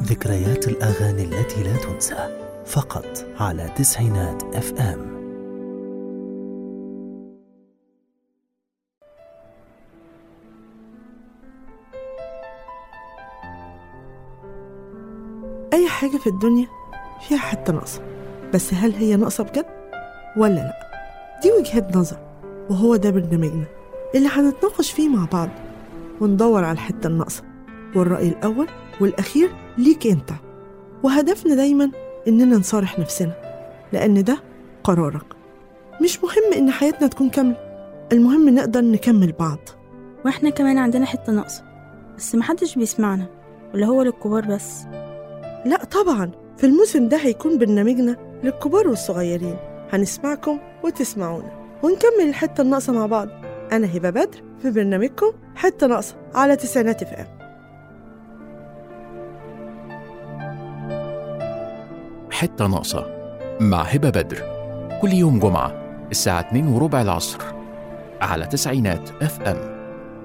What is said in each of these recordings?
ذكريات الأغاني التي لا تنسى فقط على تسعينات اف ام أي حاجة في الدنيا فيها حتة ناقصة بس هل هي ناقصة بجد ولا لأ دي وجهة نظر وهو ده برنامجنا اللي هنتناقش فيه مع بعض وندور على الحتة الناقصة والرأي الأول والأخير ليك أنت وهدفنا دايما إننا نصارح نفسنا لأن ده قرارك مش مهم إن حياتنا تكون كاملة المهم نقدر نكمل بعض واحنا كمان عندنا حتة ناقصة بس محدش بيسمعنا ولا هو للكبار بس لا طبعا في الموسم ده هيكون برنامجنا للكبار والصغيرين هنسمعكم وتسمعونا ونكمل الحتة الناقصة مع بعض أنا هبة بدر في برنامجكم حتة ناقصة على تسعينات اف ام حتة ناقصة مع هبة بدر كل يوم جمعة الساعة 2 وربع العصر على تسعينات اف ام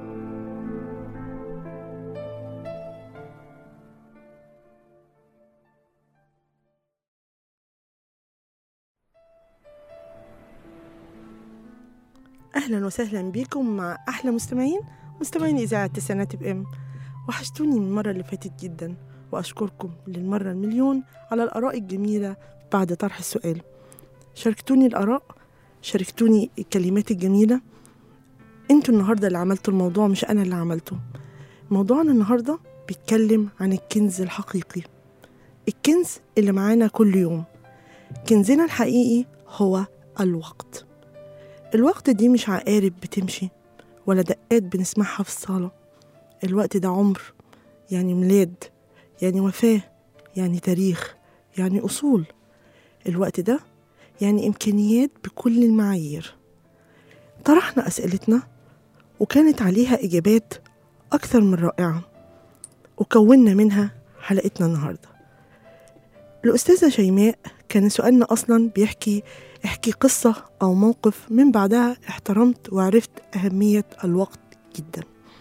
أهلا وسهلا بيكم مع أحلى مستمعين مستمعين إذاعة تسعينات اف ام وحشتوني من المرة اللي فاتت جدا وأشكركم للمرة المليون على الآراء الجميلة بعد طرح السؤال شاركتوني الآراء شاركتوني الكلمات الجميلة انتوا النهاردة اللي عملتوا الموضوع مش أنا اللي عملته موضوعنا النهاردة بيتكلم عن الكنز الحقيقي الكنز اللي معانا كل يوم كنزنا الحقيقي هو الوقت الوقت دي مش عقارب بتمشي ولا دقات بنسمعها في الصالة الوقت ده عمر يعني ميلاد يعني وفاة يعني تاريخ يعني أصول الوقت ده يعني إمكانيات بكل المعايير طرحنا أسئلتنا وكانت عليها إجابات أكثر من رائعة وكونا منها حلقتنا النهاردة الأستاذة شيماء كان سؤالنا أصلا بيحكي احكي قصة أو موقف من بعدها احترمت وعرفت أهمية الوقت جدا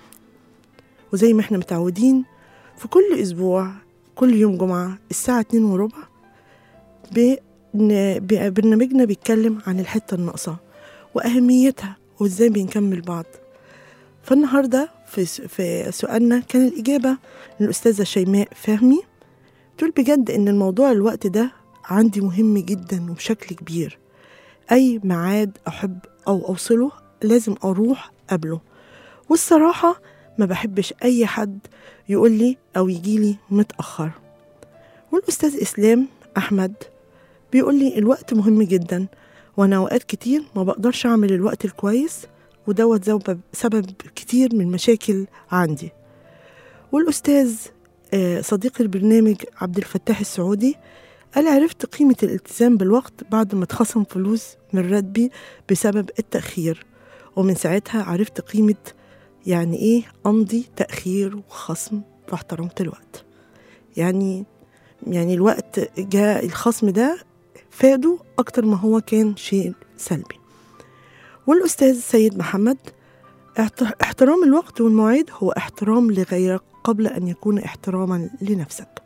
وزي ما احنا متعودين في كل أسبوع كل يوم جمعة الساعة اتنين وربع ب- ن- ب- برنامجنا بيتكلم عن الحتة الناقصة وأهميتها وإزاي بنكمل بعض فالنهاردة في, س- في سؤالنا كان الإجابة للأستاذة شيماء فهمي تقول بجد إن الموضوع الوقت ده عندي مهم جدا وبشكل كبير أي ميعاد أحب أو أوصله لازم أروح قبله والصراحة ما بحبش أي حد يقول لي أو يجيلي متأخر والأستاذ إسلام أحمد بيقول لي الوقت مهم جدا وأنا أوقات كتير ما بقدرش أعمل الوقت الكويس ودوت سبب, سبب كتير من مشاكل عندي والأستاذ آه، صديق البرنامج عبد الفتاح السعودي قال عرفت قيمة الالتزام بالوقت بعد ما اتخصم فلوس من راتبي بسبب التأخير ومن ساعتها عرفت قيمة يعني إيه أمضي تأخير وخصم فاحترمت الوقت يعني يعني الوقت جاء الخصم ده فاده أكتر ما هو كان شيء سلبي والأستاذ سيد محمد احت- احترام الوقت والمواعيد هو احترام لغيرك قبل أن يكون احتراما لنفسك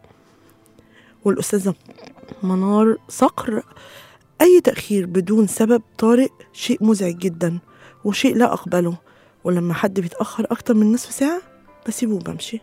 والأستاذة منار صقر أي تأخير بدون سبب طارئ شيء مزعج جدا وشيء لا أقبله ولما حد بيتأخر أكتر من نصف ساعة بسيبه وبمشي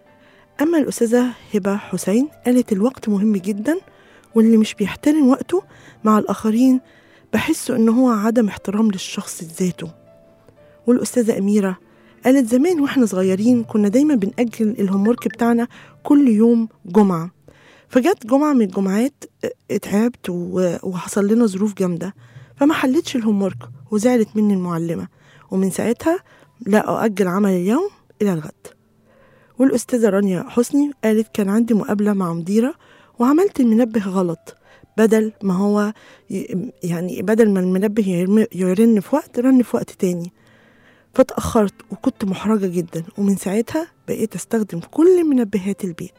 أما الأستاذة هبة حسين قالت الوقت مهم جدا واللي مش بيحترم وقته مع الآخرين بحسه إن هو عدم احترام للشخص ذاته والأستاذة أميرة قالت زمان واحنا صغيرين كنا دايما بنأجل الهومورك بتاعنا كل يوم جمعة فجت جمعة من الجمعات اه، اتعبت و- وحصل لنا ظروف جامدة فما حلتش الهومورك وزعلت مني المعلمة ومن ساعتها لا أؤجل عمل اليوم إلى الغد والأستاذة رانيا حسني قالت كان عندي مقابلة مع مديرة وعملت المنبه غلط بدل ما هو ي- يعني بدل ما المنبه يرم- يرن في وقت رن في وقت تاني فاتأخرت وكنت محرجة جدا ومن ساعتها بقيت أستخدم كل منبهات البيت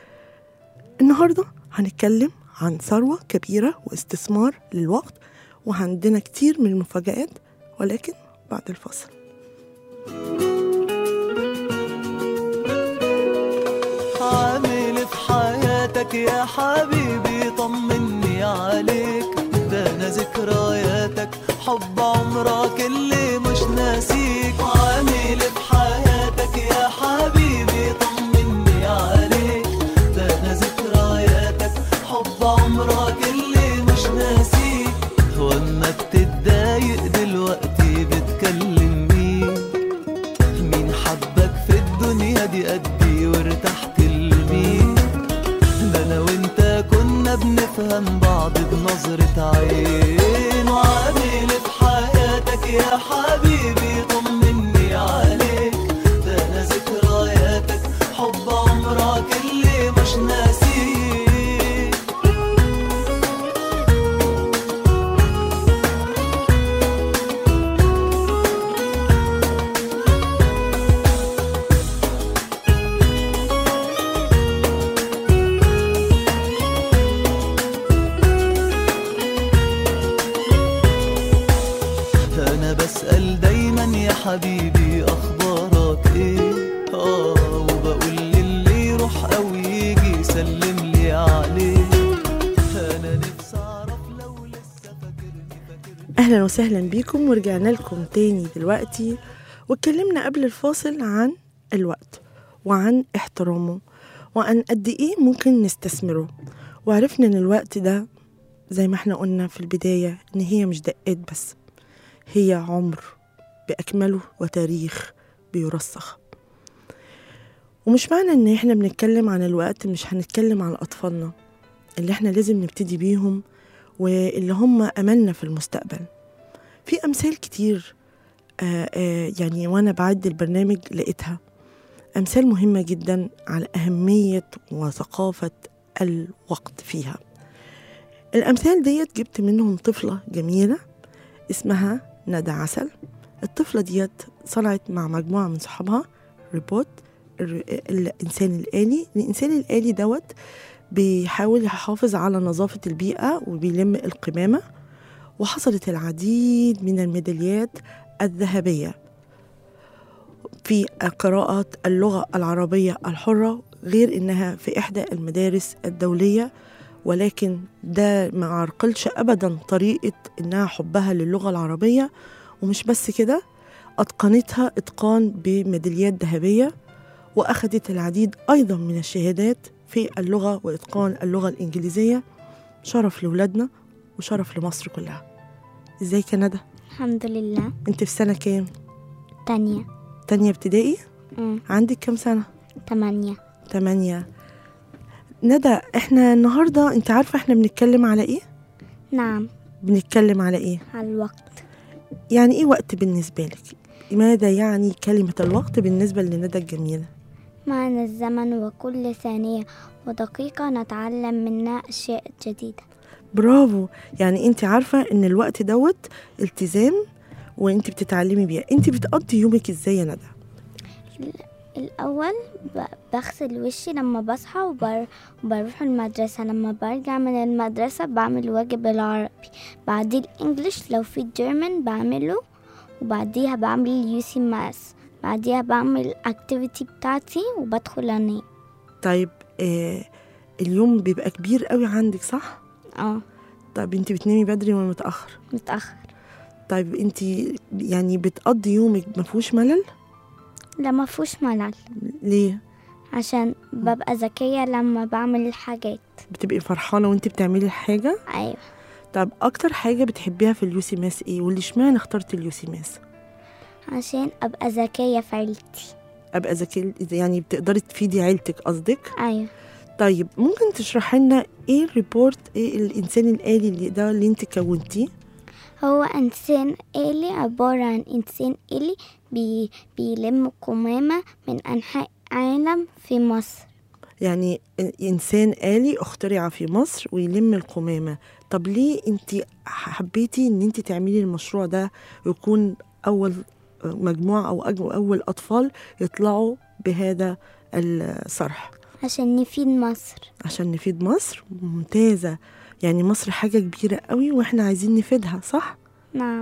النهاردة هنتكلم عن ثروة كبيرة واستثمار للوقت وعندنا كتير من المفاجآت ولكن بعد الفصل عامل في حياتي يا حبيبي طمني عليك ده انا ذكرياتك حب عمرك اللي مش ناسيك عامل في حياتك يا حبيبي طمني عليك ده انا ذكرياتك حب عمرك اللي مش ناسيك واما بتتضايق دلوقتي بتكلم مين مين حبك في الدنيا دي قدي وارتحت لمين ده انا وانت كنا بنفهم بعض بنظرة عين وعامل في حياتك يا حبيبي طمني عليك ده انا ذكرياتك حب عمرك اللي مش ناسيك انا بسأل دايما يا حبيبي اخبارك ايه اه وبقول للي يروح او يجي يسلم لي عليه انا نفسي اعرف لو لسه فاكرني فاكرني أهلا وسهلا بيكم ورجعنا لكم تاني دلوقتي واتكلمنا قبل الفاصل عن الوقت وعن احترامه وعن قد إيه ممكن نستثمره وعرفنا إن الوقت ده زي ما احنا قلنا في البداية إن هي مش دقات بس هي عمر بأكمله وتاريخ بيرسخ ومش معنى إن احنا بنتكلم عن الوقت مش هنتكلم عن أطفالنا اللي احنا لازم نبتدي بيهم واللي هم أملنا في المستقبل في أمثال كتير آه آه يعني وأنا بعد البرنامج لقيتها أمثال مهمة جدا على أهمية وثقافة الوقت فيها الأمثال ديت جبت منهم طفلة جميلة اسمها ندى عسل الطفلة ديت طلعت مع مجموعة من صحابها ريبوت الر- الإنسان الآلي الإنسان الآلي دوت بيحاول يحافظ على نظافة البيئة وبيلم القمامة وحصلت العديد من الميداليات الذهبية في قراءة اللغة العربية الحرة غير إنها في إحدى المدارس الدولية ولكن ده ما عرقلش أبدا طريقة إنها حبها للغة العربية ومش بس كده أتقنتها إتقان بميداليات ذهبية وأخذت العديد أيضا من الشهادات في اللغة وإتقان اللغة الإنجليزية شرف لولادنا وشرف لمصر كلها ازيك يا ندى الحمد لله انت في سنة كام تانية تانية ابتدائي مم. عندك كام سنة تمانية تمانية ندى احنا النهاردة انت عارفة احنا بنتكلم على ايه نعم بنتكلم على ايه على الوقت يعني ايه وقت بالنسبة لك ماذا يعني كلمة الوقت بالنسبة لندى الجميلة معنى الزمن وكل ثانية ودقيقة نتعلم منها أشياء جديدة برافو يعني انت عارفة ان الوقت دوت التزام وانت بتتعلمي بيه انت بتقضي يومك ازاي يا ندى الأول ب- بغسل وشي لما بصحى وبر... وبروح المدرسة لما برجع من المدرسة بعمل واجب العربي بعديه الإنجليش لو في جيرمان بعمله وبعديها بعمل اليوسي ماس بعديها بعمل الأكتيفيتي بتاعتي وبدخل أنام طيب آه اليوم بيبقى كبير قوي عندك صح اه طيب انت بتنامي بدري ولا متأخر متأخر طيب انت يعني بتقضي يومك ما فيهوش ملل لا مفهوش ملل ليه عشان ببقى ذكية لما بعمل الحاجات بتبقي فرحانة وانت بتعملي الحاجة أيوة طب اكتر حاجة بتحبيها في اليوسي ماس ايه واللي اشمعنى اخترت اليوسي ماس عشان أبقى ذكية في عيلتي ابقى ذكي يعني بتقدري تفيدي عيلتك قصدك أيوة طيب ممكن تشرحي لنا ايه الريبورت ايه الانسان الالي اللي ده اللي انت كونتيه هو إنسان آلي عبارة عن إنسان آلي بي بيلم قمامة من أنحاء عالم في مصر يعني انسان آلي اخترع في مصر ويلم القمامة طب ليه انت حبيتي ان انت تعملي المشروع ده يكون اول مجموعة او أج- اول اطفال يطلعوا بهذا الصرح عشان نفيد مصر عشان نفيد مصر ممتازة يعني مصر حاجة كبيرة قوي واحنا عايزين نفيدها صح؟ نعم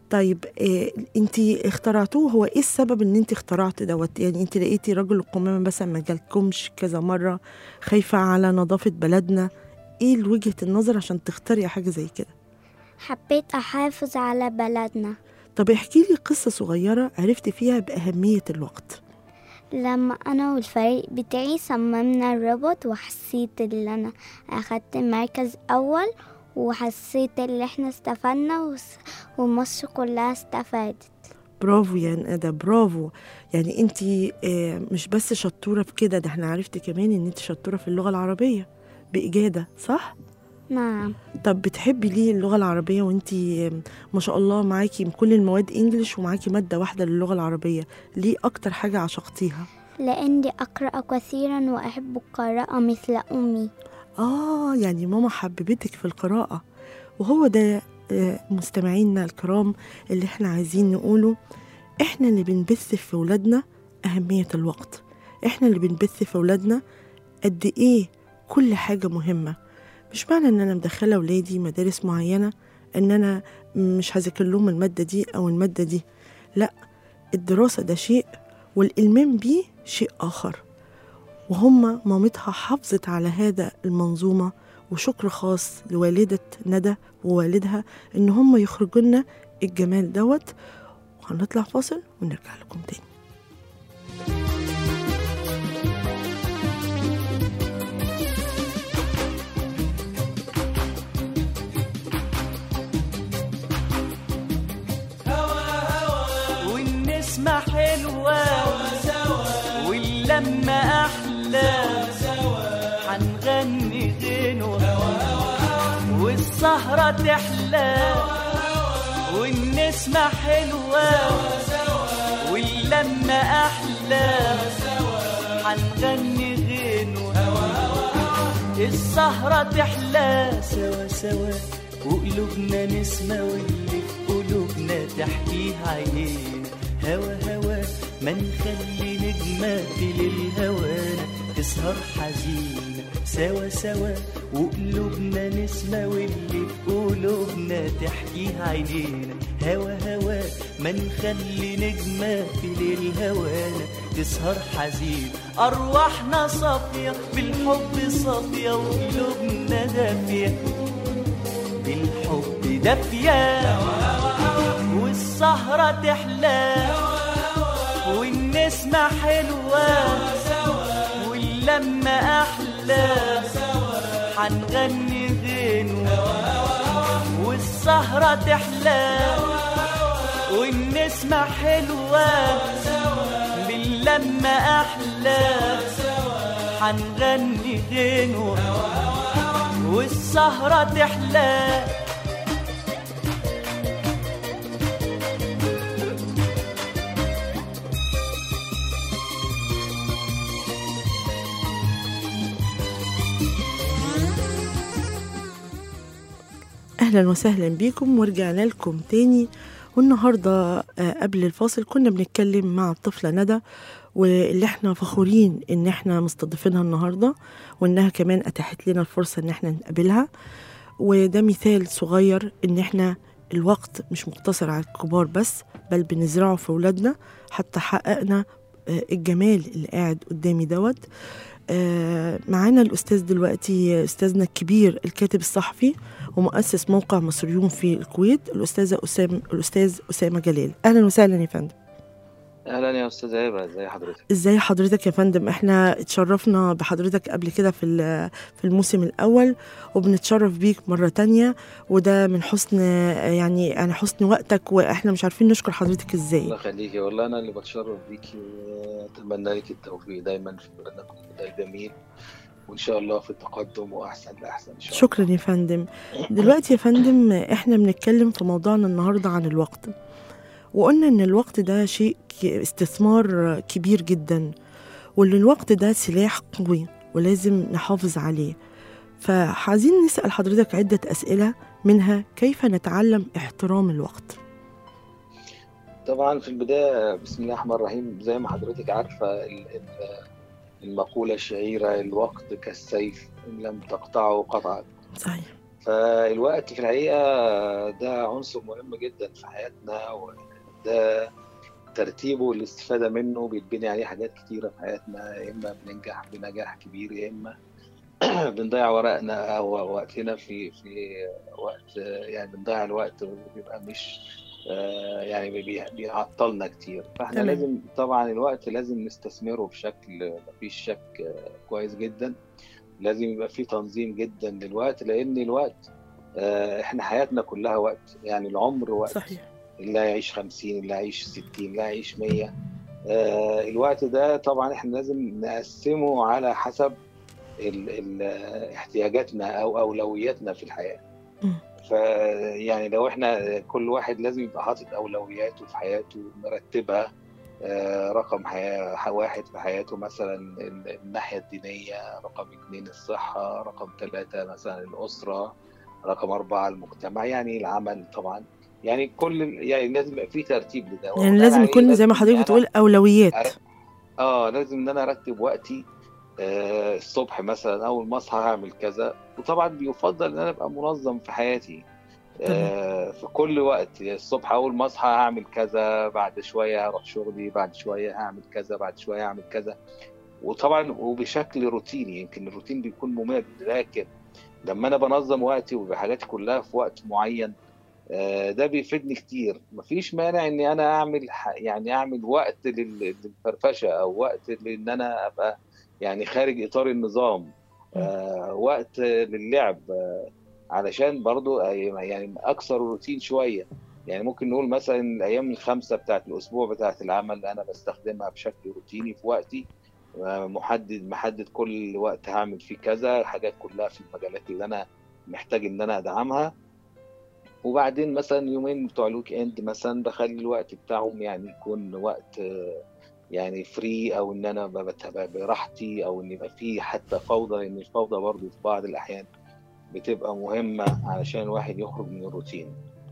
طيب إيه انت اخترعتوه هو ايه السبب ان انت اخترعت دوت يعني انت لقيتي رجل القمامه مثلا ما جالكمش كذا مره خايفه على نظافه بلدنا ايه وجهه النظر عشان تخترعي حاجه زي كده حبيت أحافظ على بلدنا طب احكي لي قصه صغيره عرفتي فيها باهميه الوقت لما أنا والفريق بتاعي صممنا الروبوت وحسيت إن أنا أخدت مركز أول وحسيت إن إحنا استفدنا وس- ومصر كلها استفادت برافو يا ندى برافو يعني انت مش بس شطوره في كده ده احنا عرفت كمان ان انت شطوره في اللغه العربيه باجاده صح نعم طب بتحبي ليه اللغه العربيه وانت ما شاء الله معاكي كل المواد انجليش ومعاكي ماده واحده للغه العربيه ليه اكتر حاجه عشقتيها لأني أقرأ كثيرا وأحب القراءة مثل أمي آه يعني ماما حببتك في القراءة وهو ده آه، مستمعينا الكرام اللي احنا عايزين نقوله احنا اللي بنبث في ولادنا أهمية الوقت احنا اللي بنبث في ولادنا قد ايه كل حاجة مهمة مش معنى ان انا مدخلة ولادي مدارس معينة ان انا مش هذاكر لهم المادة دي او المادة دي لا الدراسة ده شيء والإلمام بيه شيء آخر وهم مامتها حافظت على هذا المنظومة وشكر خاص لوالدة ندى ووالدها إن هم يخرجوا لنا الجمال دوت وهنطلع فاصل ونرجع لكم تاني والنسمة حلوة واللمة أحلى حنغني غنوة والسهرة تحلى والنسمة حلوة واللمة أحلى حنغني غنوة السهرة تحلى سوا سوا وقلوبنا نسمة واللي في قلوبنا تحكيها عينينا هوا هوا ما نخلي نجمة في للهوانا تسهر حزينة سوا سوا وقلوبنا نسمة واللي في قلوبنا تحكيها عينينا هوا هوا ما نخلي نجمة في للهوانا تسهر حزين أرواحنا صافية بالحب صافية وقلوبنا دافية بالحب دافية والسهرة تحلى والنسمة حلوة واللمة أحلى حنغني غنوة والسهرة تحلى والنسمة حلوة باللمة أحلى حنغني غنوة والسهرة تحلى أهلا وسهلا بيكم ورجعنا لكم تاني والنهاردة آه، قبل الفاصل كنا بنتكلم مع الطفلة ندى واللي احنا فخورين ان احنا مستضيفينها النهاردة وانها كمان اتاحت لنا الفرصة ان احنا نقابلها وده مثال صغير ان احنا الوقت مش مقتصر على الكبار بس بل بنزرعه في ولادنا حتى حققنا آه، الجمال اللي قاعد قدامي دوت آه، معانا الأستاذ دلوقتي أستاذنا الكبير الكاتب الصحفي ومؤسس موقع مصريون في الكويت الأستاذة أسام الأستاذ أسامة جلال أهلا وسهلا يا فندم اهلا يا استاذ هبه ازي حضرتك ازاي حضرتك يا فندم احنا اتشرفنا بحضرتك قبل كده في ال- في الموسم الاول وبنتشرف بيك مره تانية وده من حسن يعني يعني حسن وقتك واحنا مش عارفين نشكر حضرتك الله ازاي يخليكي والله انا اللي بتشرف بيكي واتمنى لك التوفيق دايما في بلدنا ده جميل وان شاء الله في التقدم واحسن لاحسن ان شاء الله شكرا يا فندم دلوقتي يا فندم احنا بنتكلم في موضوعنا النهارده عن الوقت وقلنا ان الوقت ده شيء ك- استثمار كبير جدا وان الوقت ده سلاح قوي ولازم نحافظ عليه فعايزين نسأل حضرتك عدة أسئلة منها كيف نتعلم احترام الوقت طبعا في البدايه بسم الله الرحمن الرحيم زي ما حضرتك عارفه ال- ال- المقوله الشهيره الوقت كالسيف ان لم تقطعه قطعك صحيح فالوقت في الحقيقة ده عنصر مهم جدا في حياتنا وده ترتيبه والاستفادة منه بيتبني عليه حاجات كتيرة في حياتنا يا إما بننجح بنجاح كبير يا إما بنضيع ورقنا أو وقتنا في في وقت يعني بنضيع الوقت وبيبقى مش آه، يعني بي- بيعطلنا كتير فاحنا تمام. لازم طبعا الوقت لازم نستثمره بشكل مفيش شك آه، كويس جدا لازم يبقى في تنظيم جدا للوقت لان الوقت آه، احنا حياتنا كلها وقت يعني العمر وقت صحيح اللي هيعيش 50 اللي هيعيش 60 اللي هيعيش 100 آه، الوقت ده طبعا احنا لازم نقسمه على حسب ال ال احتياجاتنا او اولوياتنا في الحياه مم. فيعني لو احنا كل واحد لازم يبقى حاطط اولوياته في حياته مرتبها آه، رقم حياة واحد في حياته مثلا ال- الناحية الدينية رقم اثنين الصحة رقم ثلاثة مثلا الأسرة رقم أربعة المجتمع يعني العمل طبعا يعني كل يعني لازم يبقى في ترتيب لده يعني وبناء لازم عليه يكون زي ما لازم حضرتك أنا بتقول أولويات أر- اه لازم ان انا ارتب وقتي آه الصبح مثلا اول ما اصحى هعمل كذا وطبعا بيفضل ان انا ابقى منظم في حياتي آه في كل وقت الصبح اول ما اصحى هعمل كذا بعد شويه هروح شغلي بعد شويه هعمل كذا بعد شويه هعمل كذا وطبعا وبشكل روتيني يمكن الروتين بيكون ممل لكن لما انا بنظم وقتي وحاجاتي كلها في وقت معين آه، ده بيفيدني كتير مفيش مانع اني انا اعمل ح- يعني اعمل وقت لل- للفرفشه او وقت لان انا ابقى يعني خارج اطار النظام آه، وقت للعب آه، علشان برضو يعني اكثر روتين شويه يعني ممكن نقول مثلا الايام الخمسه بتاعت الاسبوع بتاعت العمل اللي انا بستخدمها بشكل روتيني في وقتي آه، محدد محدد كل وقت هعمل فيه كذا حاجات كلها في المجالات اللي انا محتاج ان انا ادعمها وبعدين مثلا يومين بتوع الويك اند مثلا بخلي الوقت بتاعهم يعني يكون وقت آه، يعني فري او ان انا ببقى براحتي او ان يبقى فيه حتى فوضى لان الفوضى برضو في بعض الاحيان بتبقى مهمة علشان الواحد يخرج من الروتين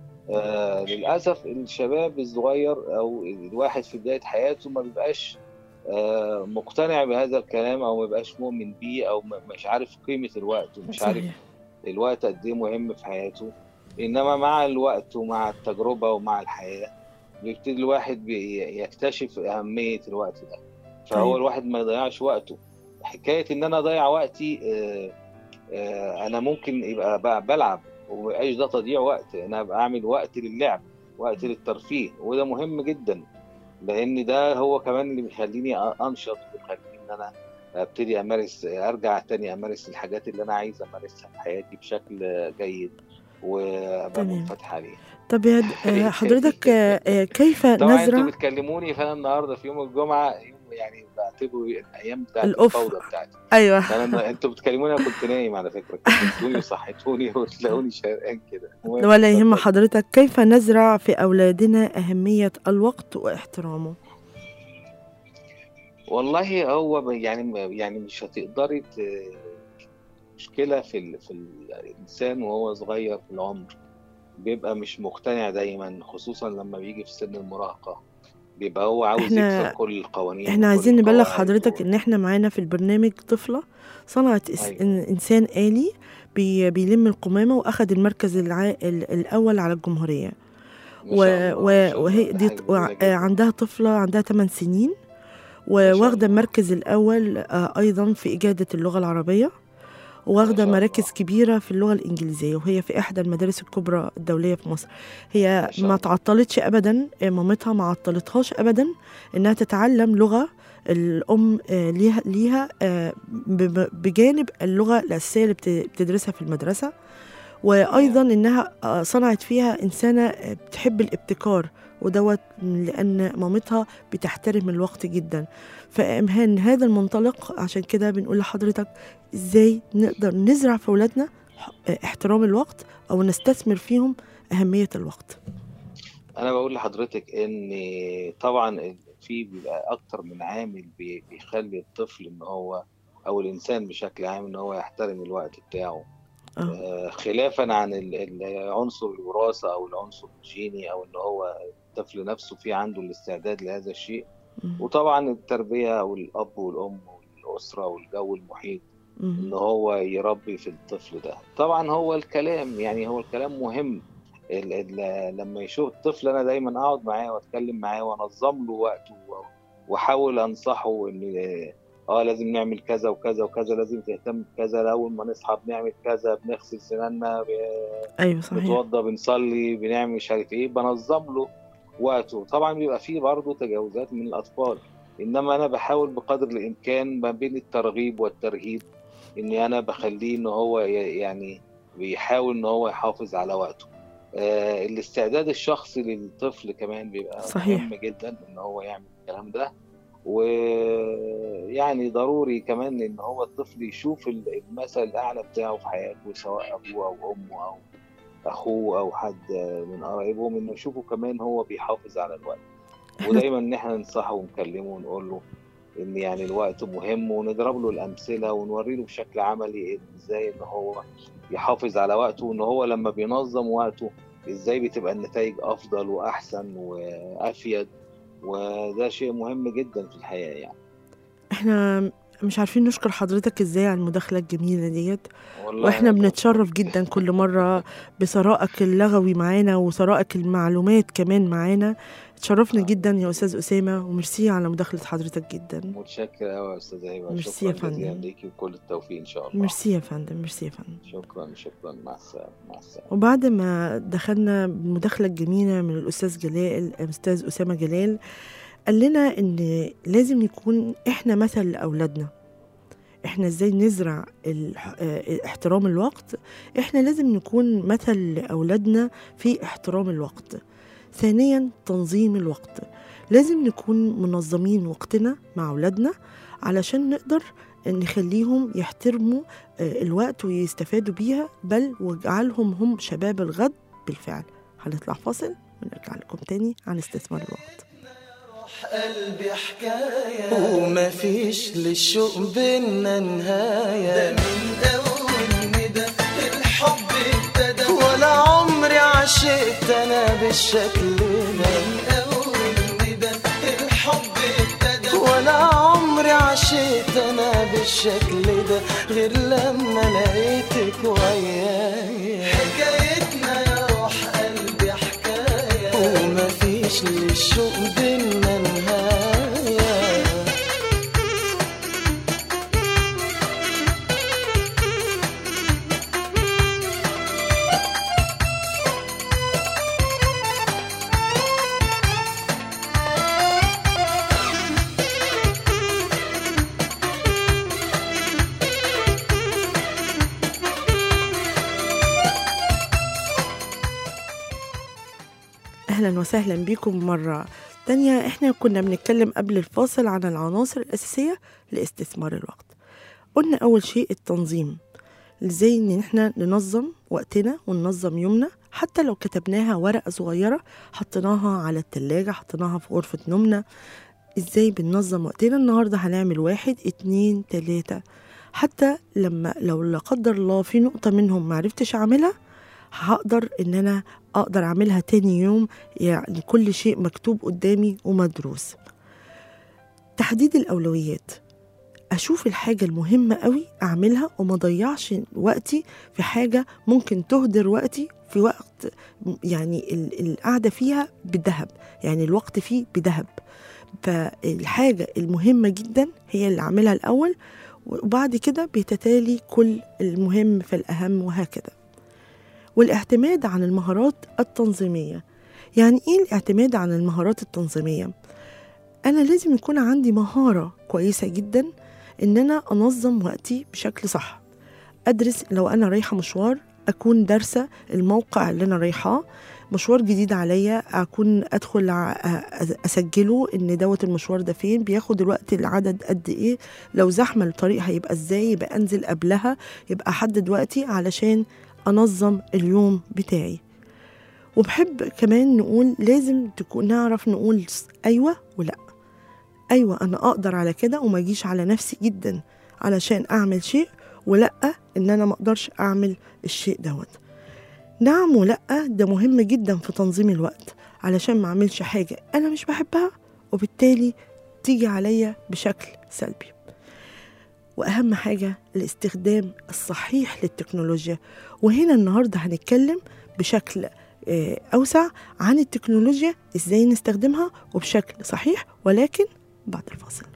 آه للأسف الشباب الصغير أو الواحد في بداية حياته ما بيبقاش آه مقتنع بهذا الكلام أو ما بيبقاش مؤمن بيه أو م- مش عارف قيمة الوقت ومش عارف صحيح الوقت قد ايه مهم في حياته انما مع الوقت ومع التجربه ومع الحياه بيبتدي الواحد بي- يكتشف اهميه الوقت ده فهو طيب. الواحد ما يضيعش وقته حكايه ان انا اضيع وقتي آه، آه، انا ممكن يبقى ب- بلعب وميبقاش ده تضييع وقت انا ابقى اعمل وقت للعب وقت للترفيه وده مهم جدا لان ده هو كمان اللي بيخليني أ- انشط وبيخليني ان انا ابتدي امارس ارجع تاني امارس الحاجات اللي انا عايز امارسها في حياتي بشكل جيد وابقى تمام. منفتح عليه طب يا د- آه، حضرتك آه، آه، كيف طبعا انتوا نزرع بتكلموني فانا النهارده في يوم الجمعه يوم يعني بعتبره الايام بتاعت الأوف. الفوضى بتاعتي ايوه انا انتوا بتكلموني انا كنت نايم على فكره كلمتوني وصحيتوني وتلاقوني شرقان كده المهم، ولا يهم اتفضل. حضرتك كيف نزرع في أولادنا أهمية الوقت واحترامه والله هو ب- يعني يعني مش هتقدري ت- مشكلة في ال... في الإنسان وهو صغير في العمر بيبقى مش مقتنع دايما خصوصا لما بيجي في سن المراهقة بيبقى هو عاوز إحنا- يكسر كل القوانين احنا وكل عايزين نبلغ القواعد حضرتك و- ان احنا معانا في البرنامج طفلة صنعت إس- أيوة. إن- انسان آلي بي بيلم القمامة واخد المركز الع... ال- الاول على الجمهورية ما و... شاء الله، و... ما شاء الله، وهي ده دي حاجة ط- جميلة وع- جدا. عندها طفلة عندها 8 سنين ما شاء وواخدة الله. المركز الأول آه، أيضا في إجادة اللغة العربية واخدة شاء مراكز الله. كبيرة في اللغة الإنجليزية وهي في إحدى المدارس الكبرى الدولية في مصر هي ما شاء ما الله. تعطلتش أبدا آه، مامتها ما عطلتهاش أبدا إنها تتعلم لغة الأم آه، ليها ليها آه، ب- ب- بجانب اللغة الأساسية اللي بت- بتدرسها في المدرسة وأيضا إنها آه، صنعت فيها إنسانة آه، بتحب الابتكار ودوت لأن مامتها بتحترم الوقت جدا فإمهان هذا المنطلق عشان كده بنقول لحضرتك إزاي نقدر نزرع في أولادنا ح- احترام الوقت أو نستثمر فيهم أهمية الوقت انا بقول لحضرتك ان طبعا في بيبقى اكتر من عامل بي- بيخلي الطفل ان هو او الانسان بشكل عام ان هو يحترم الوقت بتاعه آه. آه، خلافا عن ال- ال- عنصر الوراثه او العنصر الجيني او ان هو الطفل نفسه في عنده الاستعداد لهذا الشيء مم. وطبعا التربيه والاب والام والاسره والجو المحيط مم. ان هو يربي في الطفل ده طبعا هو الكلام يعني هو الكلام مهم ال ال لما يشوف الطفل انا دايما اقعد معاه واتكلم معاه وانظم له وقته و- واحاول انصحه ان اه لازم نعمل كذا وكذا وكذا لازم تهتم بكذا اول ما نصحى بنعمل كذا بنغسل سناننا ب- ايوه صحيح بنتوضى بنصلي بنعمل مش عارف ايه بنظم له وقته طبعا بيبقى فيه برضه تجاوزات من الاطفال انما انا بحاول بقدر الامكان ما بين الترغيب والترهيب اني انا بخليه ان هو ي- يعني بيحاول ان هو يحافظ على وقته آه الاستعداد الشخصي للطفل كمان بيبقى صحيح. مهم جدا ان هو يعمل الكلام ده ويعني ضروري كمان ان هو الطفل يشوف ال- المثل الاعلى بتاعه في حياته سواء ابوه او امه او اخوه او حد من قرايبهم انه يشوفه كمان هو بيحافظ على الوقت إحنا- ودايما ان احنا ننصحه ونكلمه ونقول له ان يعني الوقت مهم ونضرب له الامثله ونوري له بشكل عملي ازاي ان هو يحافظ على وقته وان هو لما بينظم وقته ازاي بتبقى النتائج افضل واحسن وافيد وده شيء مهم جدا في الحياه يعني احنا مش عارفين نشكر حضرتك ازاي على المداخلة الجميلة ديت والله واحنا أنا- بنتشرف جدا كل مرة بثرائك اللغوي معانا وثرائك المعلومات كمان معانا اتشرفنا جدا يا استاذ اسامة وميرسي على مداخلة حضرتك جدا متشكر قوي يا استاذ هبه ميرسي يا شكرا جزيلا فندم. ليكي وكل التوفيق ان شاء الله ميرسي يا فندم ميرسي يا فندم شكرا شكرا مع السلامه مع السلامه وبعد ما دخلنا بالمداخلة الجميلة من الأستاذ جلال الأستاذ أسامة جلال قال لنا إن لازم يكون إحنا مثل لأولادنا إحنا إزاي نزرع الح- آه، احترام الوقت إحنا لازم نكون مثل لأولادنا في احترام الوقت ثانيا تنظيم الوقت لازم نكون منظمين وقتنا مع أولادنا علشان نقدر نخليهم يحترموا آه، الوقت ويستفادوا بيها بل واجعلهم هم شباب الغد بالفعل هنطلع فاصل ونرجع لكم تاني عن استثمار الوقت قلبي حكاية وما فيش للشوق بينا نهاية ده من أول ندى الحب ابتدى ولا عمري عشقت أنا بالشكل ده من أول ندى الحب ابتدى ولا عمري عشقت أنا بالشكل ده غير لما لقيتك وياي حكايتنا يا روح قلبي حكاية وما فيش للشوق بينا نهاية أهلا وسهلا بكم مرة تانية إحنا كنا بنتكلم قبل الفاصل عن العناصر الأساسية لاستثمار الوقت قلنا أول شيء التنظيم ازاي ان احنا ننظم وقتنا وننظم يومنا حتى لو كتبناها ورقة صغيرة حطيناها على التلاجة حطيناها في غرفة نومنا ازاي بننظم وقتنا النهاردة هنعمل واحد اتنين تلاتة حتى لما لو لا قدر الله في نقطة منهم معرفتش أعملها هقدر إن أنا أقدر أعملها تاني يوم يعني كل شيء مكتوب قدامي ومدروس تحديد الأولويات أشوف الحاجة المهمة قوي أعملها وما ضيعش وقتي في حاجة ممكن تهدر وقتي في وقت يعني ال- القعدة فيها بذهب يعني الوقت فيه بذهب فالحاجة المهمة جدا هي اللي أعملها الأول وبعد كده بيتتالي كل المهم فالأهم وهكذا والاعتماد عن المهارات التنظيمية يعني إيه الاعتماد عن المهارات التنظيمية؟ أنا لازم يكون عندي مهارة كويسة جدا إن أنا أنظم وقتي بشكل صح أدرس لو أنا رايحة مشوار أكون دارسة الموقع اللي أنا رايحاه مشوار جديد عليا أكون أدخل ع- أ- أسجله إن دوت المشوار ده فين بياخد الوقت العدد قد إيه لو زحمة الطريق هيبقى إزاي يبقى أنزل قبلها يبقى أحدد وقتي علشان أنظم اليوم بتاعي وبحب كمان نقول لازم تكون نعرف نقول أيوة ولا أيوة أنا أقدر على كده وما أجيش على نفسي جدا علشان أعمل شيء ولا إن أنا ما أقدرش أعمل الشيء دوت نعم ولا ده مهم جدا في تنظيم الوقت علشان ما أعملش حاجة أنا مش بحبها وبالتالي تيجي عليا بشكل سلبي وأهم حاجة الاستخدام الصحيح للتكنولوجيا وهنا النهاردة هنتكلم بشكل آه، أوسع عن التكنولوجيا إزاي نستخدمها وبشكل صحيح ولكن بعد الفاصل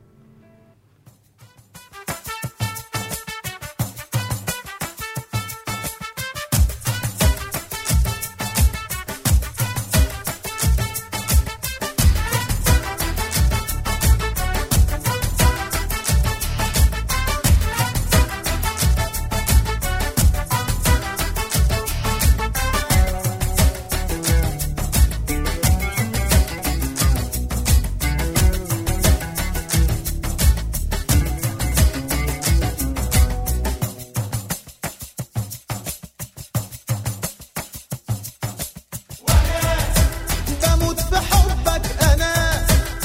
بموت في حبك انا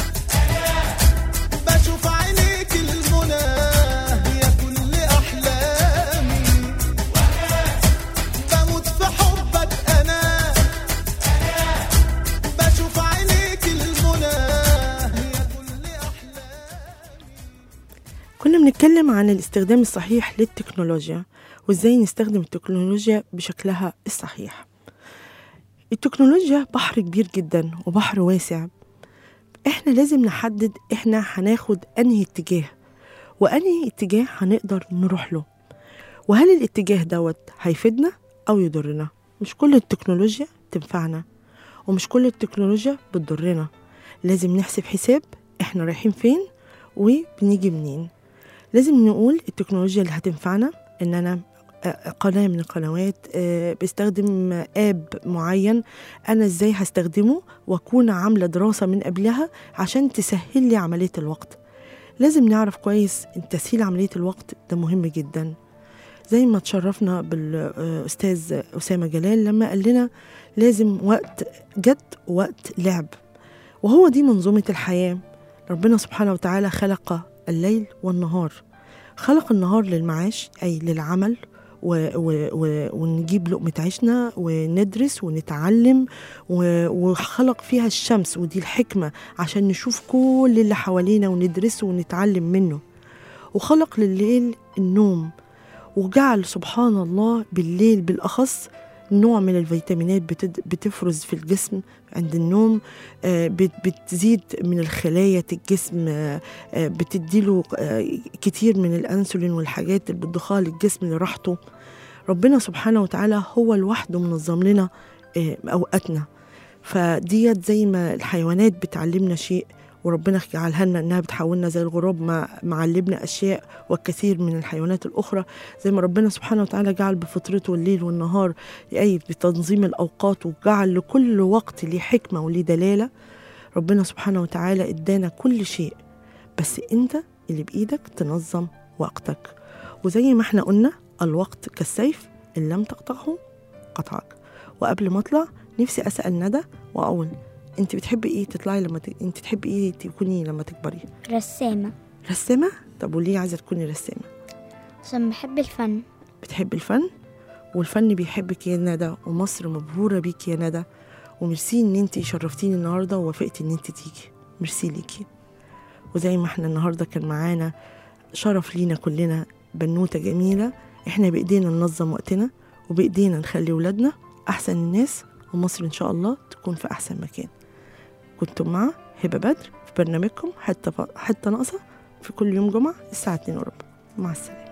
بشوف عينيك المنى يا كل احلامي بموت في حبك انا بشوف عينيك المنى يا كل احلامي كنا بنتكلم عن الاستخدام الصحيح للتكنولوجيا وازاي نستخدم التكنولوجيا بشكلها الصحيح التكنولوجيا بحر كبير جدا وبحر واسع احنا لازم نحدد احنا هناخد انهي اتجاه وانهي اتجاه هنقدر نروح له وهل الاتجاه دوت هيفيدنا او يضرنا مش كل التكنولوجيا تنفعنا ومش كل التكنولوجيا بتضرنا لازم نحسب حساب احنا رايحين فين وبنيجي منين لازم نقول التكنولوجيا اللي هتنفعنا ان انا آه، قناة من القنوات آه، بستخدم اب معين انا ازاي هستخدمه واكون عاملة دراسة من قبلها عشان تسهل لي عملية الوقت لازم نعرف كويس ان تسهيل عملية الوقت ده مهم جدا زي ما تشرفنا بالاستاذ اسامة جلال لما قال لنا لازم وقت جد ووقت لعب وهو دي منظومة الحياة ربنا سبحانه وتعالى خلق الليل والنهار خلق النهار للمعاش أي للعمل و و و ونجيب لقمة عيشنا وندرس ونتعلم و وخلق فيها الشمس ودي الحكمة عشان نشوف كل اللي حوالينا وندرسه ونتعلم منه وخلق لليل النوم وجعل سبحان الله بالليل بالأخص نوع من الفيتامينات بتد- بتفرز في الجسم عند النوم آه، بت- بتزيد من الخلايا الجسم آه، آه، بتديله آه، كتير من الأنسولين والحاجات اللي بتضخها للجسم لراحته ربنا سبحانه وتعالى هو لوحده منظم لنا آه، أوقاتنا فديت زي ما الحيوانات بتعلمنا شيء وربنا جعلها لنا انها بتحولنا زي الغراب ما معلمنا اشياء والكثير من الحيوانات الاخرى زي ما ربنا سبحانه وتعالى جعل بفطرته الليل والنهار اي بتنظيم الاوقات وجعل لكل وقت ليه حكمه وليه دلاله ربنا سبحانه وتعالى ادانا كل شيء بس انت اللي بايدك تنظم وقتك وزي ما احنا قلنا الوقت كالسيف ان لم تقطعه قطعك وقبل ما اطلع نفسي اسال ندى واقول انت بتحبي ايه تطلعي لما ت... انت تحبي ايه تكوني لما تكبري رسامة رسامه طب وليه عايزه تكوني رسامه عشان بحب الفن بتحبي الفن والفن بيحبك يا ندى ومصر مبهوره بيك يا ندى وميرسي ان انت شرفتيني النهارده ووافقتي ان انت تيجي ميرسي ليكي وزي ما احنا النهارده كان معانا شرف لينا كلنا بنوته جميله احنا بايدينا ننظم وقتنا وبايدينا نخلي ولادنا احسن الناس ومصر ان شاء الله تكون في احسن مكان كنتم مع هبه بدر في برنامجكم حته حته ناقصه في كل يوم جمعه الساعه 2 وربع مع السلامه